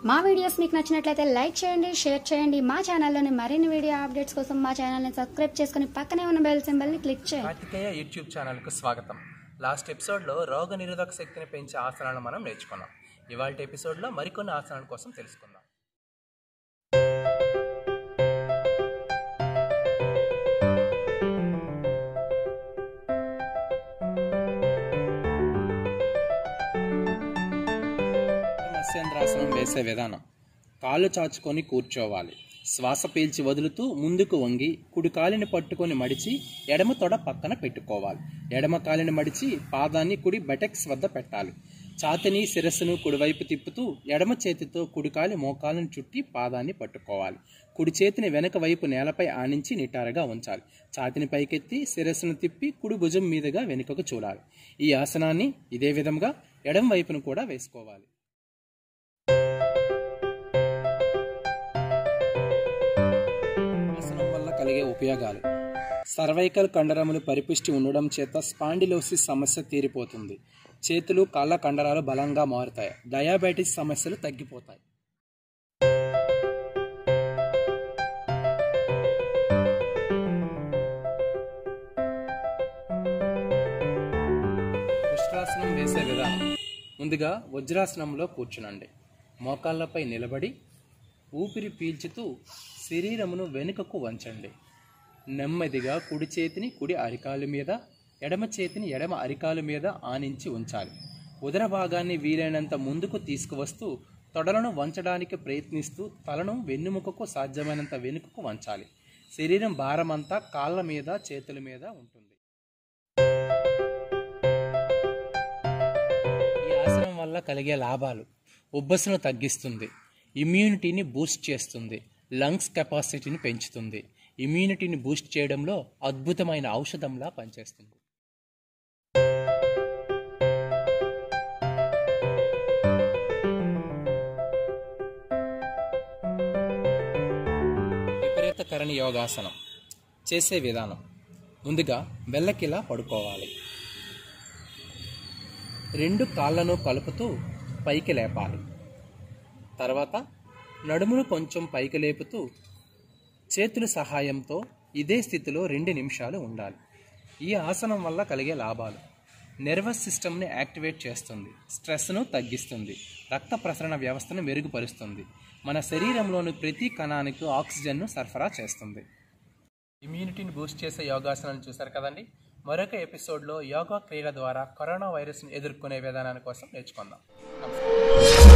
మా వీడియోస్ మీకు నచ్చినట్లయితే లైక్ చేయండి షేర్ చేయండి మా ఛానల్లోని మరిన్ని వీడియో అప్డేట్స్ కోసం మా ఛానల్ని సబ్స్క్రైబ్ చేసుకుని పక్కనే ఉన్న బెల్ సింబల్ని క్లిక్ చేయండి కార్తికేయ యూట్యూబ్ ఛానల్కు స్వాగతం లాస్ట్ ఎపిసోడ్లో రోగ నిరోధక శక్తిని పెంచే ఆసనాలను మనం నేర్చుకున్నాం ఇవాళ ఎపిసోడ్లో మరికొన్ని ఆసనాల కోసం తెలుసుకుందాం మత్స్యేంద్రాసనం వేసే విధానం కాళ్ళు చాచుకొని కూర్చోవాలి శ్వాస పీల్చి వదులుతూ ముందుకు వంగి కుడి కాలిని పట్టుకొని మడిచి ఎడమ తొడ పక్కన పెట్టుకోవాలి ఎడమ కాలిని మడిచి పాదాన్ని కుడి బెటెక్స్ వద్ద పెట్టాలి ఛాతిని శిరస్సును కుడివైపు తిప్పుతూ ఎడమ చేతితో కుడి కాలి మోకాలను చుట్టి పాదాన్ని పట్టుకోవాలి కుడి చేతిని వెనక వైపు నేలపై ఆనించి నిటారుగా ఉంచాలి ఛాతిని పైకెత్తి శిరస్సును తిప్పి కుడి భుజం మీదుగా వెనుకకు చూడాలి ఈ ఆసనాన్ని ఇదే విధంగా ఎడమ వైపును కూడా వేసుకోవాలి ఆసనం వల్ల కలిగే ఉపయోగాలు సర్వైకల్ కండరములు పరిపుష్టి ఉండడం చేత స్పాండిలోసిస్ సమస్య తీరిపోతుంది చేతులు కాళ్ళ కండరాలు బలంగా మారుతాయి డయాబెటీస్ సమస్యలు తగ్గిపోతాయి వజ్రాసనం వేసే విధానం ముందుగా వజ్రాసనంలో కూర్చునండి మోకాళ్ళపై నిలబడి ఊపిరి పీల్చుతూ శరీరమును వెనుకకు వంచండి నెమ్మదిగా కుడి చేతిని కుడి అరికాలు మీద ఎడమ చేతిని ఎడమ అరికాలు మీద ఆనించి ఉంచాలి ఉదర భాగాన్ని వీలైనంత ముందుకు తీసుకువస్తూ తొడలను వంచడానికి ప్రయత్నిస్తూ తలను వెన్నుముకకు సాధ్యమైనంత వెనుకకు వంచాలి శరీరం భారమంతా కాళ్ళ మీద చేతుల మీద ఉంటుంది ఈ ఆసనం వల్ల కలిగే లాభాలు ఉబ్బసను తగ్గిస్తుంది ఇమ్యూనిటీని బూస్ట్ చేస్తుంది లంగ్స్ కెపాసిటీని పెంచుతుంది ఇమ్యూనిటీని బూస్ట్ చేయడంలో అద్భుతమైన ఔషధంలా పనిచేస్తుంది విపరీతకరణి యోగాసనం చేసే విధానం ముందుగా వెల్లకిలా పడుకోవాలి రెండు కాళ్ళను కలుపుతూ పైకి లేపాలి తర్వాత నడుమును కొంచెం పైకి లేపుతూ చేతుల సహాయంతో ఇదే స్థితిలో రెండు నిమిషాలు ఉండాలి ఈ ఆసనం వల్ల కలిగే లాభాలు నెర్వస్ సిస్టమ్ని యాక్టివేట్ చేస్తుంది స్ట్రెస్ను తగ్గిస్తుంది రక్త ప్రసరణ వ్యవస్థను మెరుగుపరుస్తుంది మన శరీరంలోని ప్రతి కణానికి ఆక్సిజన్ను సరఫరా చేస్తుంది ఇమ్యూనిటీని బూస్ట్ చేసే యోగాసనాలు చూశారు కదండి మరొక ఎపిసోడ్లో యోగా క్రియల ద్వారా కరోనా వైరస్ను ఎదుర్కొనే విధానాల కోసం నేర్చుకుందాం నమస్కారం